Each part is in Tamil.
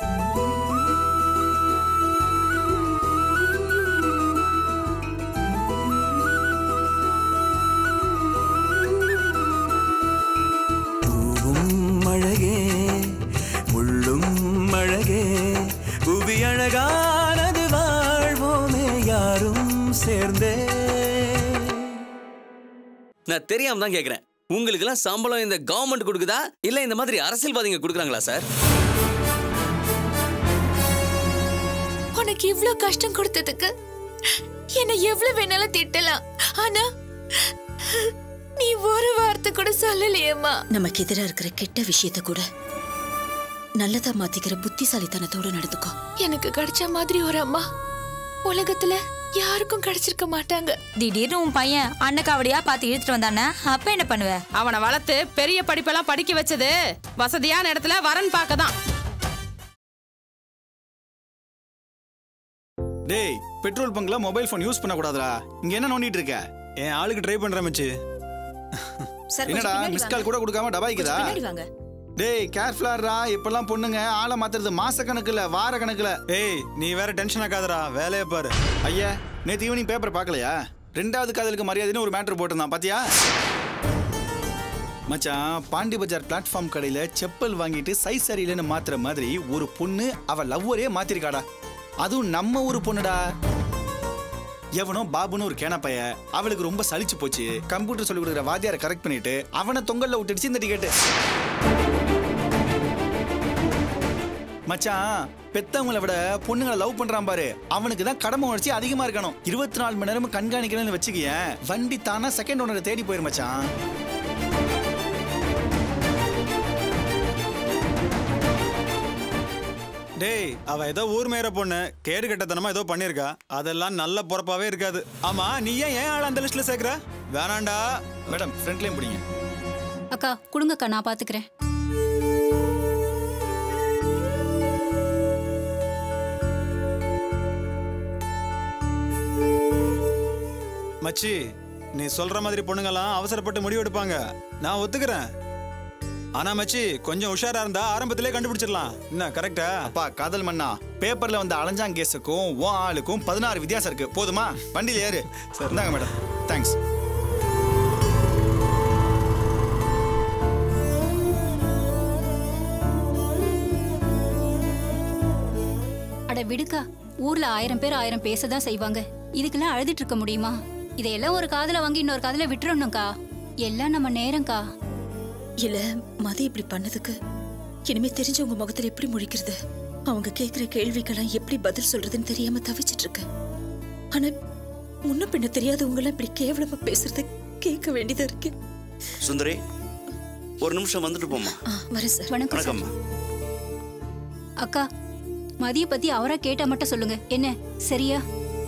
பூவும் அழகே முள்ளும் அழகே புவி அழகானது வாழ்வோமே யாரும் சேர்ந்தே நான் தெரியாம தான் கேக்குறேன் உங்களுக்கெல்லாம் சம்பளம் இந்த கவர்மெண்ட் கொடுக்குதா இல்ல இந்த மாதிரி அரசியல்வாதிங்க கொடுக்குறாங்களா சார் உனக்கு இவ்ளோ கஷ்டம் கொடுத்ததுக்கு என்ன எவ்வளவு வேணாலும் திட்டலாம் ஆனா நீ ஒரு வார்த்தை கூட சொல்லலையேம்மா நமக்கு எதிரா இருக்கிற கெட்ட விஷயத்த கூட நல்லதா மாத்திக்கிற புத்திசாலித்தனத்தோட நடந்துக்கோ எனக்கு கிடைச்ச மாதிரி ஒரு அம்மா உலகத்துல யாருக்கும் கிடைச்சிருக்க மாட்டாங்க திடீர்னு உன் பையன் அண்ணக்காவடியா பார்த்து இழுத்துட்டு வந்தானே அப்ப என்ன பண்ணுவ அவனை வளர்த்து பெரிய படிப்பெல்லாம் படிக்க வச்சது வசதியான இடத்துல வரன் பார்க்க தான் டேய் பெட்ரோல் பங்க்ல மொபைல் ஃபோன் யூஸ் பண்ண கூடாதுடா இங்க என்ன நோண்டிட்டு இருக்க என் ஆளுக்கு ட்ரை பண்றேன் மச்சி சார் என்னடா மிஸ் கால் கூட கொடுக்காம டபாய்க்குதா பின்னாடி வாங்க டேய் கேர்ஃபுல்லாடா இப்பெல்லாம் பொண்ணுங்க ஆளை மாத்துறது மாச கணக்குல வார கணக்குல ஏய் நீ வேற டென்ஷன் ஆகாதடா வேலையை பாரு ஐயா நேத்து ஈவினிங் பேப்பர் பார்க்கலையா ரெண்டாவது காதலுக்கு மரியாதைன்னு ஒரு மேட்டர் போட்டிருந்தான் பாத்தியா மச்சான் பாண்டி பஜார் பிளாட்ஃபார்ம் கடையில செப்பல் வாங்கிட்டு சைஸ் சரியில்லைன்னு மாத்துற மாதிரி ஒரு பொண்ணு அவ லவ்வரே மாத்திருக்காடா அதுவும் நம்ம ஊர் பொண்ணுடா எவனோ பாபுன்னு ஒரு கேன பைய அவளுக்கு ரொம்ப சலிச்சு போச்சு கம்ப்யூட்டர் சொல்லி கொடுக்குற வாத்தியாரை கரெக்ட் பண்ணிட்டு அவனை தொங்கல்ல விட்டுடுச்சு இந்த டிக்கெட்டு மச்சான் பெத்தவங்களை விட பொண்ணுங்களை லவ் பண்றான் பாரு அவனுக்கு தான் கடமை உணர்ச்சி அதிகமா இருக்கணும் இருபத்தி நாலு மணி நேரமும் கண்காணிக்கணும்னு வச்சுக்கேன் வண்டி தானா செகண்ட் ஓனரை தேடி போயிரு மச்சான் டேய் அவ ஏதோ ஊர் மேற பொண்ணு கேடு கட்டத்தனமா ஏதோ பண்ணிருக்கா அதெல்லாம் நல்ல பொறப்பாவே இருக்காது ஆமா நீ ஏன் ஏன் ஆள் அந்த லிஸ்ட்ல சேர்க்கற வேணாண்டா மேடம் ஃப்ரண்ட்லயும் பிடிங்க அக்கா கொடுங்கக்கா நான் பாத்துக்கிறேன் மச்சி நீ சொல்ற மாதிரி பொண்ணுங்கெல்லாம் அவசரப்பட்டு முடிவு எடுப்பாங்க நான் ஒத்துக்கிறேன் ஆனா மச்சி கொஞ்சம் உஷாரா இருந்தா ஆரம்பத்திலே கண்டுபிடிச்சிடலாம் என்ன கரெக்டா அப்பா காதல் மண்ணா பேப்பர்ல வந்த அலைஞ்சாங் கேஸுக்கும் உன் ஆளுக்கும் பதினாறு வித்தியாசம் இருக்கு போதுமா வண்டியில் ஏறு சார் இந்தாங்க மேடம் தேங்க்ஸ் அட விடுக்கா ஊர்ல ஆயிரம் பேர் ஆயிரம் பேசதான் செய்வாங்க இதுக்கெல்லாம் அழுதுட்டு இருக்க முடியுமா இதையெல்லாம் ஒரு காதுல வாங்கி இன்னொரு காதுல விட்டுறணும்க்கா எல்லாம் நம்ம நேரம்க்கா இல்ல மதி இப்படி பண்ணதுக்கு இனிமே தெரிஞ்சவங்க முகத்துல எப்படி முழிக்கிறது அவங்க கேக்குற கேள்விக்கெல்லாம் எப்படி பதில் சொல்றதுன்னு தெரியாம தவிச்சிட்டு இருக்கேன் ஆனா முன்ன பின்ன தெரியாதவங்க எல்லாம் இப்படி கேவலமா பேசுறத கேட்க வேண்டியதா இருக்கு சுந்தரி ஒரு நிமிஷம் வந்துட்டு போமா ஆ, வரேன் சார் வணக்கம் சார். வணக்கம்மா அக்கா மதிய பத்தி அவரா கேட்டா மட்டும் சொல்லுங்க என்ன சரியா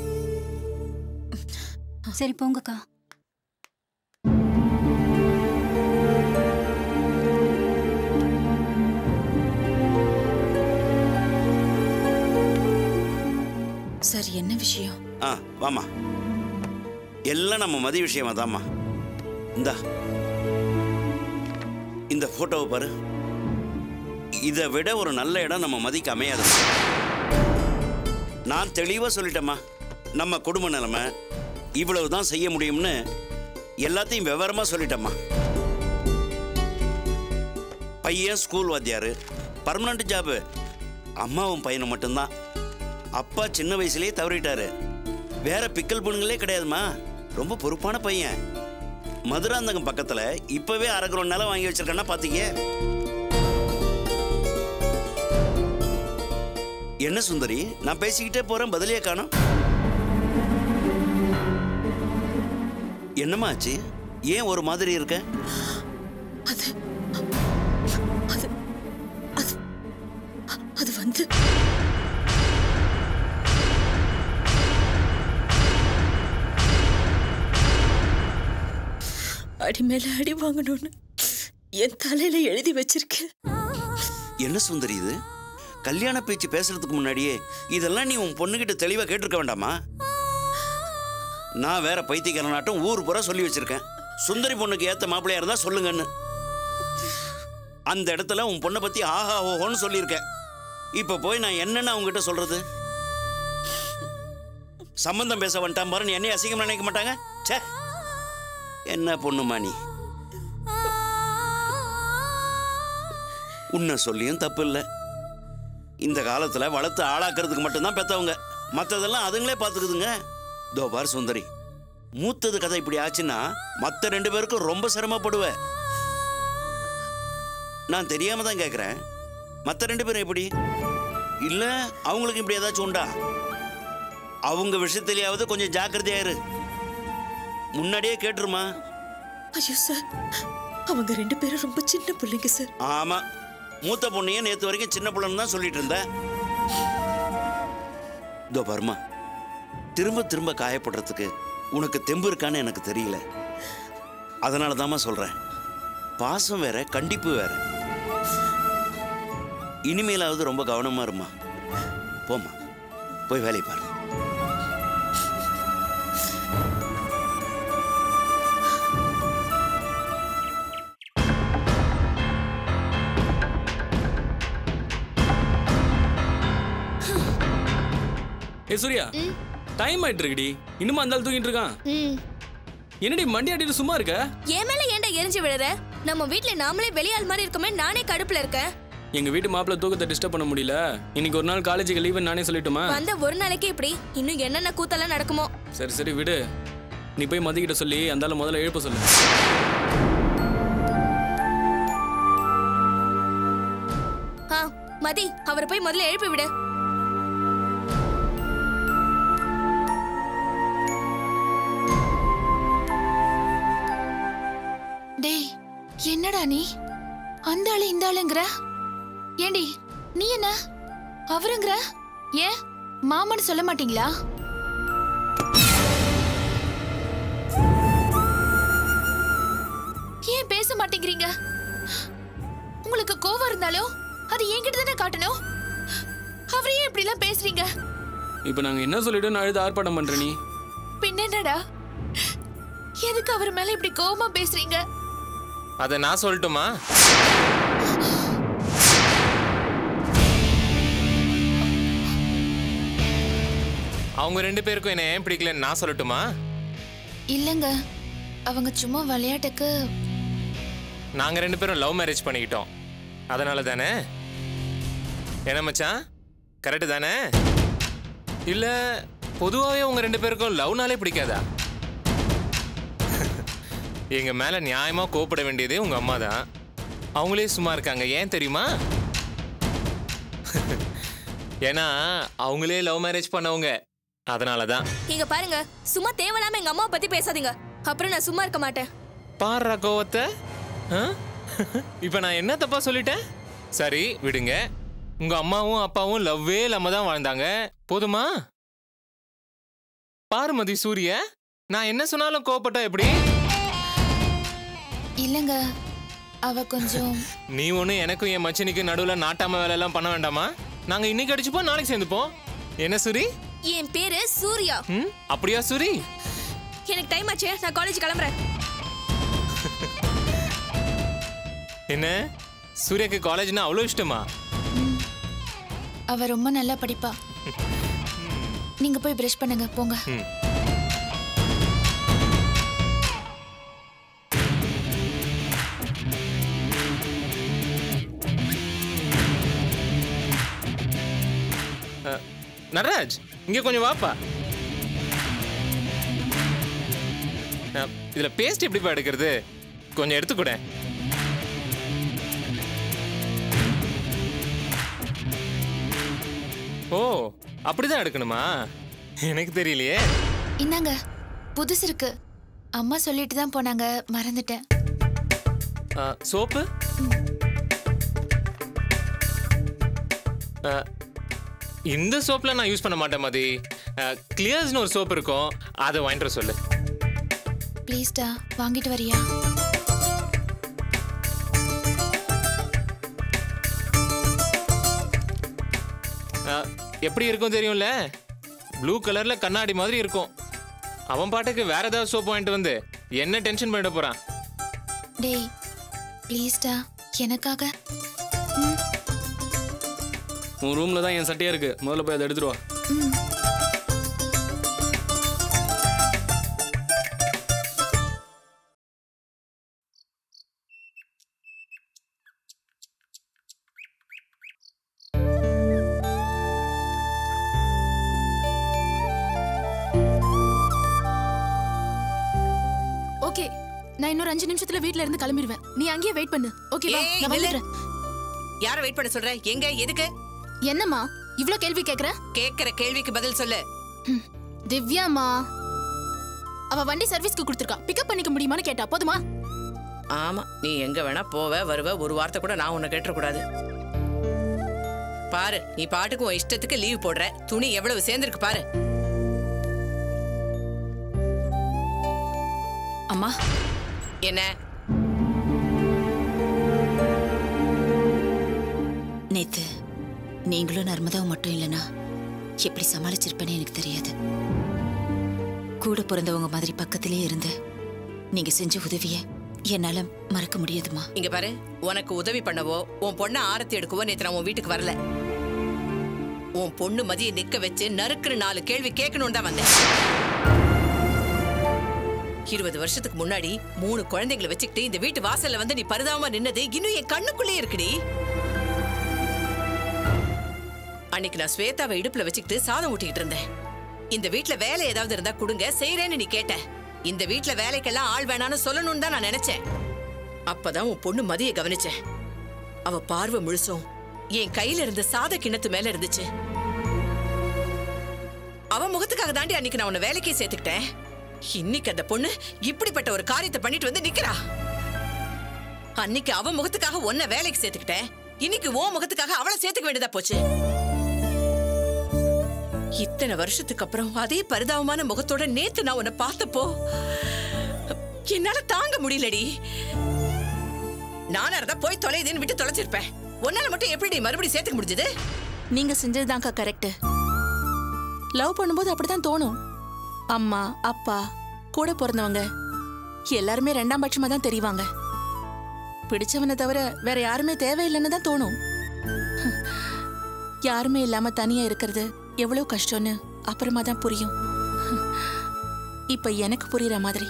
சரி போங்கக்கா சார் என்ன விஷயம் ஆ வாமா எல்லாம் நம்ம மதி விஷயமா தாம்மா இந்தா இந்த போட்டோவை பாரு இதை விட ஒரு நல்ல இடம் நம்ம மதிக்கு அமையாது நான் தெளிவாக சொல்லிட்டேம்மா நம்ம குடும்ப நிலைமை இவ்வளவு தான் செய்ய முடியும்னு எல்லாத்தையும் விவரமாக சொல்லிட்டேம்மா பையன் ஸ்கூல் வாத்தியார் பர்மனண்ட் ஜாபு அம்மாவும் பையனும் மட்டும்தான் அப்பா சின்ன வயசுலயே தவறிட்டாரு வேற பிக்கல் பொண்ணுங்களே கிடையாதுமா ரொம்ப பொறுப்பான பையன் மதுராந்தகம் பக்கத்துல இப்பவே அரை நிலம் வாங்கி வச்சிருக்கேன்னா பாத்தீங்க என்ன சுந்தரி நான் பேசிக்கிட்டே போறேன் பதிலே காணோம் என்னம்மா ஆச்சு ஏன் ஒரு மாதிரி இருக்க அது அது அது அது வந்து அடி மேல அடி வாங்கணும்னு என் தலையில எழுதி வச்சிருக்கேன் என்ன சுந்தரி இது கல்யாண பேச்சு பேசுறதுக்கு முன்னாடியே இதெல்லாம் நீ உன் பொண்ணுகிட்ட தெளிவா கேட்டிருக்க வேண்டாமா நான் வேற பைத்தியக்காரனாட்டம் ஊர் பூரா சொல்லி வச்சிருக்கேன் சுந்தரி பொண்ணுக்கு ஏத்த மாப்பிள்ளையா இருந்தா சொல்லுங்கன்னு அந்த இடத்துல உன் பொண்ணை பத்தி ஆஹா ஓஹோன்னு சொல்லியிருக்கேன் இப்ப போய் நான் என்னன்னு அவங்ககிட்ட சொல்றது சம்பந்தம் பேச வந்துட்டான் பாரு நீ என்னைய அசிங்கம் நினைக்க மாட்டாங்க ச்சே என்ன பொண்ணுமா நீ உன்னை சொல்லியும் தப்பு இல்லை இந்த காலத்துல வளர்த்து ஆளாக்குறதுக்கு மட்டும்தான் பெத்தவங்க மற்றதெல்லாம் அதுங்களே பார்த்துக்குதுங்க தோ பார் சுந்தரி மூத்தது கதை இப்படி ஆச்சுன்னா மற்ற ரெண்டு பேருக்கும் ரொம்ப சிரமப்படுவ நான் தெரியாம தான் கேட்குறேன் மற்ற ரெண்டு பேரும் எப்படி இல்ல அவங்களுக்கு இப்படி ஏதாச்சும் உண்டா அவங்க விஷயத்திலேயாவது கொஞ்சம் ஜாக்கிரதையா இரு முன்னாடியே கேட்டுருமா ஐயோ சார் அவங்க ரெண்டு பேரும் ரொம்ப சின்ன பிள்ளைங்க சார் ஆமா மூத்த பொண்ணையே நேத்து வரைக்கும் சின்ன பிள்ளைன்னு தான் சொல்லிட்டு இருந்த இதோ பர்மா திரும்ப திரும்ப காயப்படுறதுக்கு உனக்கு தெம்பு இருக்கான்னு எனக்கு தெரியல அதனால தாம்மா சொல்றேன் பாசம் வேற கண்டிப்பு வேற இனிமேலாவது ரொம்ப கவனமா இருமா போம்மா போய் வேலையை பாரு ஏ சூர்யா டைம் ஆயிட்டு இருக்குடி இன்னுமா அந்த ஆள் தூங்கிட்டு இருக்கான் என்னடி மண்டி ஆட்டிட்டு சும்மா இருக்க என் மேல ஏன்டா எரிஞ்சு விழுற நம்ம வீட்ல நாமளே வெளியாள் மாதிரி இருக்கோமே நானே கடுப்புல இருக்கேன் எங்க வீட்டு மாப்பிள்ள தூக்கத்தை டிஸ்டர்ப் பண்ண முடியல இன்னைக்கு ஒரு நாள் காலேஜுக்கு லீவு நானே சொல்லட்டுமா வந்த ஒரு நாளைக்கு இப்படி இன்னும் என்னென்ன கூத்தெல்லாம் நடக்குமோ சரி சரி விடு நீ போய் மதிக்கிட்ட சொல்லி அந்த ஆளை முதல்ல எழுப்ப சொல்லு ஆ மதி அவரை போய் முதல்ல எழுப்பி விடு டேய் என்னடா நீ அந்த ஆளு இந்த ஆளுங்கிற ஏண்டி நீ என்ன அவருங்கிற ஏன் மாமன்னு சொல்ல மாட்டீங்களா ஏன் பேச மாட்டேங்கிறீங்க உங்களுக்கு கோவம் இருந்தாலும் அது என்கிட்ட தானே காட்டணும் அவரையே இப்படி எல்லாம் பேசுறீங்க இப்போ நாங்க என்ன சொல்லிட்டு நான் அழுது ஆர்ப்பாட்டம் பண்ற நீ பின்ன என்னடா எதுக்கு அவர் மேல இப்படி கோவமா பேசுறீங்க அதை நான் சொல்லட்டுமா அவங்க ரெண்டு பேருக்கும் என்ன ஏன் பிடிக்கலன்னு நான் சொல்லட்டுமா இல்லங்க அவங்க சும்மா விளையாட்டுக்கு நாங்க ரெண்டு பேரும் லவ் மேரேஜ் பண்ணிக்கிட்டோம் அதனால தானே என்ன மச்சான் கரெக்டு தானே இல்ல பொதுவாகவே உங்க ரெண்டு பேருக்கும் லவ்னாலே பிடிக்காதா எங்க மேல நியாயமா கோப்பட வேண்டியதே உங்க அம்மா தான் அவங்களே சும்மா இருக்காங்க ஏன் தெரியுமா ஏன்னா அவங்களே லவ் மேரேஜ் பண்ணவங்க அதனால தான் இங்க பாருங்க சும்மா தேவையில்லாம எங்க அம்மாவை பத்தி பேசாதீங்க அப்புறம் நான் சும்மா இருக்க மாட்டேன் பாடுறா கோவத்தை ஆ? இப்ப நான் என்ன தப்பா சொல்லிட்டேன் சரி விடுங்க உங்க அம்மாவும் அப்பாவும் லவ்வே இல்லாம தான் வாழ்ந்தாங்க போதுமா பாருமதி சூரிய நான் என்ன சொன்னாலும் கோவப்பட்டா எப்படி இல்லங்க அவ கொஞ்சம் நீ ஒண்ணு எனக்கும் என் மச்சினிக்கு நடுவுல நாட்டாம வேலை எல்லாம் பண்ண வேண்டாமா நாங்க இன்னைக்கு அடிச்சுப்போம் நாளைக்கு சேர்ந்துப்போம் என்ன சூரி என் பேரு சூர்யா ம் அப்படியா சூரி எனக்கு டைம் ஆச்சு நான் காலேஜ் கிளம்புறேன் என்ன சூர்யாக்கு காலேஜ்னா அவ்வளோ இஷ்டமா அவ ரொம்ப நல்லா படிப்பா நீங்க போய் பிரஷ் பண்ணுங்க போங்க ம் அஹ், நடராஜ் இங்க கொஞ்சம் வாப்பா அஹ், இதுல பேஸ்ட் எப்படிப்பா எடுக்கிறது கொஞ்சம் எடுத்துக்கூட ஓ அப்படிதான் எடுக்கணுமா எனக்கு தெரியலையே இந்தாங்க புதுசு இருக்கு அம்மா சொல்லிட்டு தான் போனாங்க மறந்துட்டேன் அஹ், சோப்பு அஹ், இந்த சோப்ல நான் யூஸ் பண்ண மாட்டேன் மதி கிளியர்ஸ்னு ஒரு சோப் இருக்கும் அதை வாங்கிட்டு வர சொல்லு ப்ளீஸ்டா வாங்கிட்டு வரியா அஹ், எப்படி இருக்கும் தெரியும்ல ப்ளூ கலர்ல கண்ணாடி மாதிரி இருக்கும் அவன் பாட்டுக்கு வேற ஏதாவது சோப் வாங்கிட்டு வந்து என்ன டென்ஷன் பண்ணிட போறான் டேய் ப்ளீஸ்டா எனக்காக உன் ரூம்ல தான் என் சட்டையா இருக்கு முதல்ல போய் அதை எடுத்துட்டு வா ஓகே நான் இன்னொரு அஞ்சு நிமிஷத்துல வீட்ல இருந்து கிளம்பிடுவேன் நீ அங்கேயே வெயிட் பண்ணு ஓகேவா ஏய், நான் நில்லு. வந்துடுறேன் யார வெயிட் பண்ண சொல்ற எங்க எதுக்கு என்னம்மா இவ்ளோ கேள்வி கேக்குற கேக்குற கேள்விக்கு பதில் சொல்லு திவ்யாம்மா அவ வண்டி சர்வீஸ்க்கு கொடுத்துருக்கா பிக்கப் பண்ணிக்க முடியுமான்னு கேட்டா போதுமா ஆமா நீ எங்க வேணா போவ வருவ ஒரு வார்த்தை கூட நான் உன்னை கேட்டுற கூடாது பாரு நீ பாட்டுக்கு உன் இஷ்டத்துக்கு லீவ் போடுற துணி எவ்வளவு சேர்ந்திருக்கு பாரு அம்மா என்ன நேத்து நீங்களும் நர்மதாவும் மட்டும் இல்லைனா எப்படி சமாளிச்சிருப்பேன்னு எனக்கு தெரியாது கூட பிறந்தவங்க மாதிரி பக்கத்திலே இருந்து நீங்க செஞ்ச உதவிய என்னால மறக்க முடியாதுமா இங்க பாரு உனக்கு உதவி பண்ணவோ உன் பொண்ணை ஆரத்தி எடுக்கவோ நேத்து நான் உன் வீட்டுக்கு வரல உன் பொண்ணு மதிய நிக்க வச்சு நறுக்குற நாலு கேள்வி கேட்கணும்னு தான் வந்தேன் இருபது வருஷத்துக்கு முன்னாடி மூணு குழந்தைங்களை வச்சுக்கிட்டு இந்த வீட்டு வாசல்ல வந்து நீ பரிதாபமா நின்னது இன்னும் என் கண்ணுக்குள்ளே இருக்குடி அன்னைக்கு நான் ஸ்வேதாவை இடுப்புல வச்சுக்கிட்டு சாதம் ஊட்டிக்கிட்டு இருந்தேன் இந்த வீட்ல வேலை ஏதாவது இருந்தா கொடுங்க செய்யறேன்னு நீ கேட்ட இந்த வீட்ல வேலைக்கெல்லாம் ஆள் வேணான்னு சொல்லணும்னு தான் நான் நினைச்சேன் அப்பதான் உன் பொண்ணு மதிய கவனிச்சேன் அவ பார்வை முழுசும் என் கையில இருந்த சாத கிண்ணத்து மேல இருந்துச்சு அவ முகத்துக்காக தாண்டி அன்னைக்கு நான் உன்னை வேலைக்கே சேர்த்துக்கிட்டேன் இன்னைக்கு அந்த பொண்ணு இப்படிப்பட்ட ஒரு காரியத்தை பண்ணிட்டு வந்து நிக்கிறா அன்னைக்கு அவ முகத்துக்காக உன்னை வேலைக்கு சேர்த்துக்கிட்டேன் இன்னைக்கு உன் முகத்துக்காக அவளை சேர்த்துக்க வேண்டியதா போச்சு இத்தனை வருஷத்துக்கு அப்புறம் அதே பரிதாபமான முகத்தோட நேத்து நான் உன்னை பார்த்தப்போ என்னால தாங்க முடியலடி நானா இருந்தா போய் தொலையுதுன்னு விட்டு தொலைச்சிருப்பேன் உன்னால மட்டும் எப்படி மறுபடியும் சேர்த்துக்க முடிஞ்சது நீங்க செஞ்சதுதான்க்கா கரெக்ட் லவ் பண்ணும்போது அப்படிதான் தோணும் அம்மா அப்பா கூட பிறந்தவங்க எல்லாருமே ரெண்டாம் பட்சமா தான் தெரிவாங்க பிடிச்சவனை தவிர வேற யாருமே தேவையில்லைன்னு தான் தோணும் யாருமே இல்லாம தனியா இருக்கிறது எவ்வளவு கஷ்டம்னு அப்புறமா தான் புரியும் இப்ப எனக்கு புரியுற மாதிரி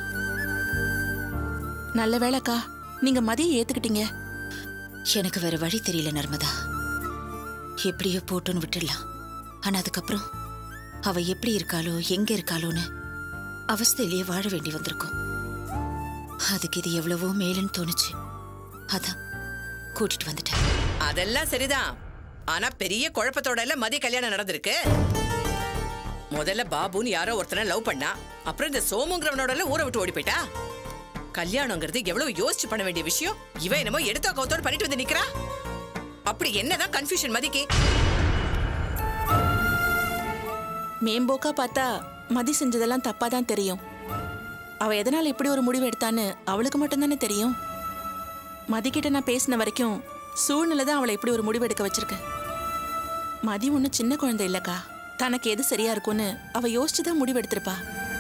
நல்ல வேலைக்கா நீங்க மதியம் ஏத்துக்கிட்டீங்க எனக்கு வேற வழி தெரியல நர்மதா எப்படியோ போட்டுன்னு விட்டுடலாம் ஆனா அதுக்கப்புறம் அவ எப்படி இருக்காளோ எங்க இருக்காளோன்னு அவஸ்தையிலேயே வாழ வேண்டி வந்திருக்கும் அதுக்கு இது எவ்வளவோ மேலுன்னு தோணுச்சு அதான் கூட்டிட்டு வந்துட்டேன் அதெல்லாம் சரிதான் ஆனா பெரிய குழப்பத்தோட எல்லாம் மதிய கல்யாணம் நடந்திருக்கு முதல்ல பாபுன்னு யாரோ ஒருத்தனை லவ் பண்ணா அப்புறம் இந்த சோமுங்கிறவனோட எல்லாம் ஊரை விட்டு ஓடி போயிட்டா கல்யாணங்கிறது எவ்வளவு யோசிச்சு பண்ண வேண்டிய விஷயம் இவ என்னமோ எடுத்தோ கவுத்தோட பண்ணிட்டு வந்து நிக்கிறா அப்படி என்னதான் கன்ஃபியூஷன் மதிக்கு மேம்போக்கா பார்த்தா மதி செஞ்சதெல்லாம் தப்பா தான் தெரியும் அவ எதனால இப்படி ஒரு முடிவு எடுத்தான்னு அவளுக்கு மட்டும்தானே தெரியும் மதிக்கிட்ட நான் பேசின வரைக்கும் சூழ்நிலை தான் அவளை இப்படி ஒரு முடிவு எடுக்க வச்சிருக்கு மதி ஒன்றும் சின்ன குழந்தை இல்லக்கா தனக்கு எது சரியா இருக்கும்னு அவ யோசிச்சு தான் முடிவு எடுத்திருப்பா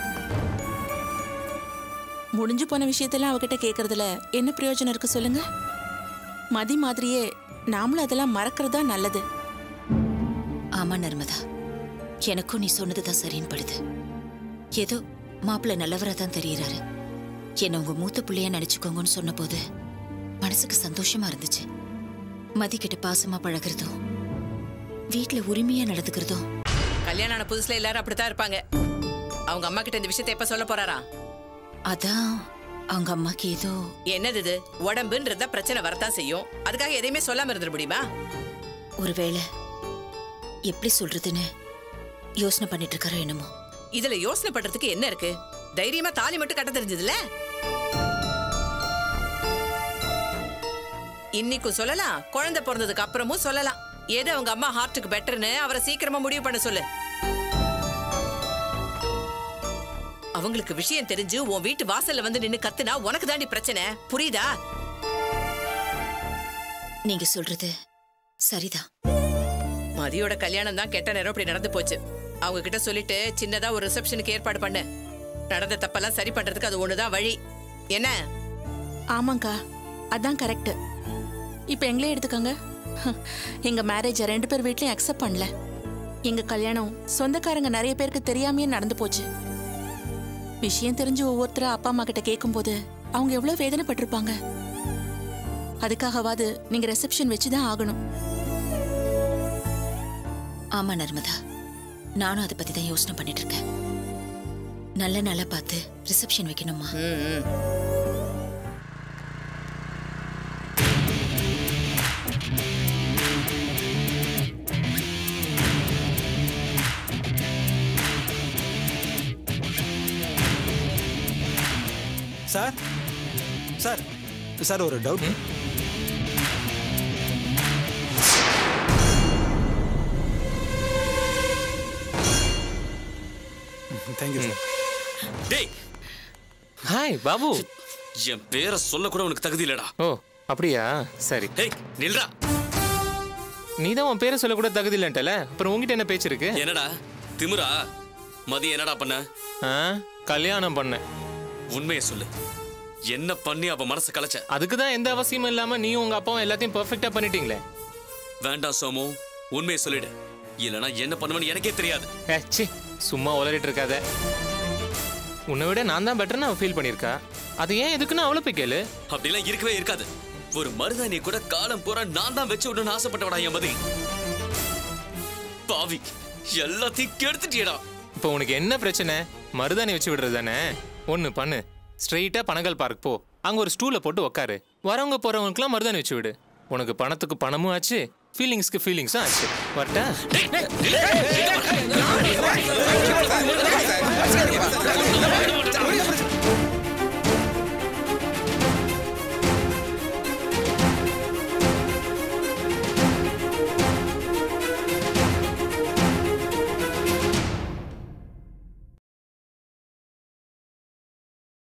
முடிஞ்சு போன விஷயத்தெல்லாம் அவகிட்ட கேட்கறதுல என்ன பிரயோஜனம் இருக்கு சொல்லுங்க மதி மாதிரியே நாமளும் அதெல்லாம் மறக்கிறது தான் நல்லது ஆமா நர்மதா எனக்கும் நீ சொன்னதுதான் சரின்னு படுது ஏதோ மாப்பிள்ளை நல்லவரா தான் தெரியறாரு என்ன உங்க மூத்த பிள்ளையா நினைச்சுக்கோங்கன்னு சொன்னபோது மனசுக்கு சந்தோஷமா இருந்துச்சு மதிக்கிட்ட பாசமா பழகுறதும் வீட்ல உரிமையா நடந்துக்கிறதும் கல்யாணம் ஆன புதுசுல எல்லாரும் அப்படித்தான் இருப்பாங்க அவங்க அம்மா கிட்ட இந்த விஷயத்தை எப்ப சொல்ல போறாரா அதான் அவங்க அம்மாக்கு ஏதோ என்னது இது உடம்புன்றதா பிரச்சனை வரத்தான் செய்யும் அதுக்காக எதையுமே சொல்லாம இருந்துட முடியுமா ஒருவேளை எப்படி சொல்றதுன்னு யோசனை பண்ணிட்டு இருக்காரோ என்னமோ இதுல யோசனை பண்றதுக்கு என்ன இருக்கு தைரியமா தாலி மட்டும் கட்ட தெரிஞ்சதுல இன்னைக்கும் சொல்லலாம் குழந்தை பிறந்ததுக்கு அப்புறமும் சொல்லலாம் எது அவங்க அம்மா ஹார்ட்டுக்கு பெட்டர்னு அவரை சீக்கிரமா முடிவு பண்ண சொல்லு அவங்களுக்கு விஷயம் தெரிஞ்சு உன் வீட்டு வாசல்ல வந்து நின்னு கத்துனா உனக்கு தாண்டி பிரச்சனை புரியுதா நீங்க சொல்றது சரிதான் மதியோட கல்யாணம் தான் கெட்ட நேரம் இப்படி நடந்து போச்சு அவங்க கிட்ட சொல்லிட்டு சின்னதா ஒரு ரிசப்ஷனுக்கு ஏற்பாடு பண்ணு நடந்த தப்பெல்லாம் சரி பண்றதுக்கு அது ஒண்ணுதான் வழி என்ன ஆமாங்க்கா அதான் கரெக்ட் இப்போ எங்களே எடுத்துக்கோங்க எங்க மேரேஜை ரெண்டு பேர் வீட்லயும் அக்செப்ட் பண்ணல எங்க கல்யாணம் சொந்தக்காரங்க நிறைய பேருக்கு தெரியாமையே நடந்து போச்சு விஷயம் தெரிஞ்சு ஒவ்வொருத்தரா அப்பா அம்மா கிட்ட கேட்கும்போது அவங்க எவ்வளவு வேதனைப்பட்டிருப்பாங்க அதுக்காகவாது நீங்க ரிசப்ஷன் வச்சுதான் ஆகணும் ஆமா நர்மதா நானும் அதை பத்தி தான் யோசனை பண்ணிட்டு இருக்கேன் நல்ல நாளா பார்த்து ரிசப்ஷன் வைக்கணுமா சார் சார் சார் ஒரு டவுட் தேங்க்யூ சார் டேய் ஹாய் பாபு என் பேரை சொல்ல கூட உனக்கு தகுதி இல்லடா ஓ அப்படியா சரி டேய் நில்றா நீ தான் உன் பேரை சொல்ல கூட தகுதி இல்லைன்ட்டல அப்புறம் உங்ககிட்ட என்ன பேச்சு இருக்கு என்னடா திமிரா மதியம் என்னடா பண்ண ஆ கல்யாணம் பண்ணேன் உண்மையை சொல்லு என்ன பண்ணி அவ மனசு கலைச்ச அதுக்கு தான் எந்த அவசியமும் இல்லாம நீயும் உங்க அப்பாவும் எல்லாத்தையும் பெர்ஃபெக்ட்டா பண்ணிட்டீங்களே வேண்டாம் சோமு உண்மையை சொல்லிடு இல்லனா என்ன பண்ணுவேன்னு எனக்கே தெரியாது ஏ சி சும்மா உளறிட்டு இருக்காத உன்னை விட நான் தான் பெட்டர்னு அவ ஃபீல் பண்ணியிருக்கா அது ஏன் எதுக்குன்னு அவளை போய் கேளு அப்படிலாம் இருக்கவே இருக்காது ஒரு மருதாணி கூட காலம் பூரா நான் தான் வச்சு விடணும்னு ஆசைப்பட்டவடா என் மதி பாவி எல்லாத்தையும் கெடுத்துட்டியடா இப்போ உனக்கு என்ன பிரச்சனை மருதாணி வச்சு விடுறது தானே ஒன்று பண்ணு ஸ்ட்ரெயிட்டாக பனகல் பார்க் போ அங்கே ஒரு ஸ்டூலை போட்டு உக்காரு வரவங்க போகிறவங்களுக்குலாம் மருதாணி வச்சு விடு உனக்கு பணத்துக்கு பணமும் ஆச்சு ஃபீலிங்ஸ்க்கு ஃபீலிங்ஸும் ஆச்சு வரட்டா